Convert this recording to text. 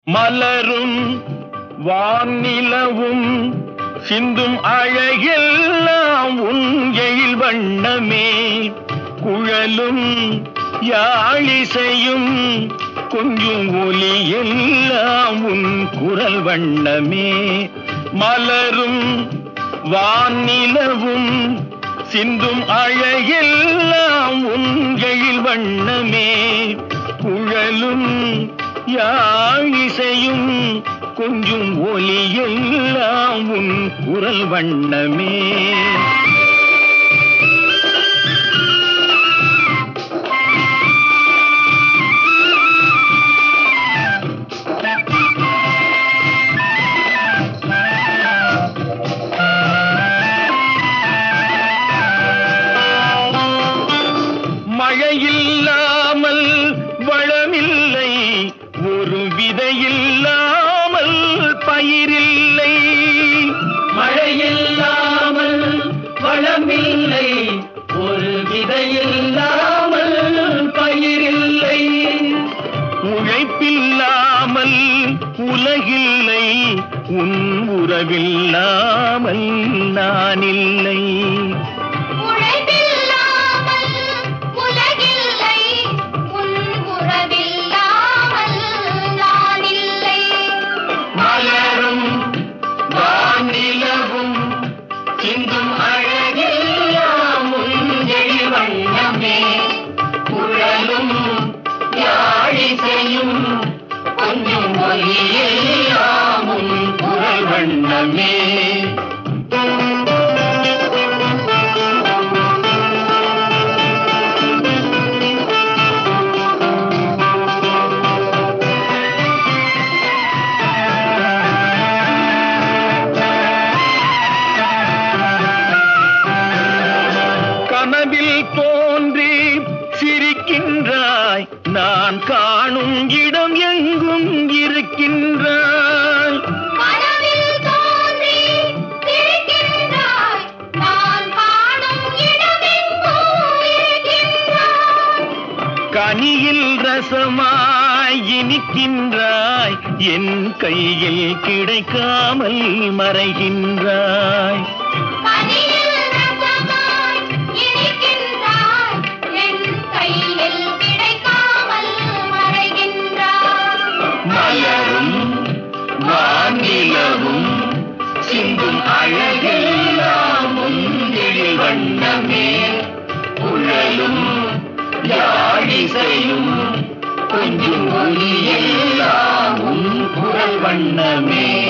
மலரும் வானிலவும் சிந்தும் அழகெல்லாம் உன் எழில் வண்ணமே குழலும் யாழிசையும் கொஞ்சும் ஒலி எல்லாம் உன் குரல் வண்ணமே மலரும் வானிலவும் சிந்தும் அழகெல்லாம் உன் எழில் வண்ணமே குழலும் யாழிசையும் கொஞ்சும் ஒலி எல்லாம் உன் குரல் வண்ணமே மழையில்லாமல் வளமில்லை ஒரு விதையில்லாமல் பயிரில்லை மழையில்லாமல் வளமில்லை ஒரு விதையில்லாமல் பயிரில்லை உழைப்பில்லாமல் உலகில்லை உன் உறவில்லாமல் நான் இல்லை உழைப்பில்லாமல் உலகில்லை உன் உறவில்லாமல் நான் இல்லை மலரும் வானிலவும் சிந்தும் அழகெல்லாம் உஞ்செழி வண்ணமே குழலும் யாழிசையும் கொஞ்சம் ஒலியெல்லாம் உன் குரல் வண்ணமே கனவில் தோன்றி சிரிக்கின்றாய் நான் காணும் இடம் எங்கும் இருக்கின்றாய் கனவில் தோன்றி சிரிக்கின்றாய் நான் காணும் இடமெங்கும் இருக்கின்றாய் கனியில் ரசமாய் இனிக்கின்றாய் என் கையில் கிடைக்காமல் மறைகின்றாய் கனியில் ரசமாய் இனிக்கின்றாய் என் கையில் கிடைக்காமல் மறைகின்றாய் மலரும் வானிலவும் சிந்தும் அழகெல்லாம் முந்திரி வண்ணமே குழலும் யாழிசையும் கொஞ்சம் ஒலியெல்லாம் உன் குரல் வண்ணமே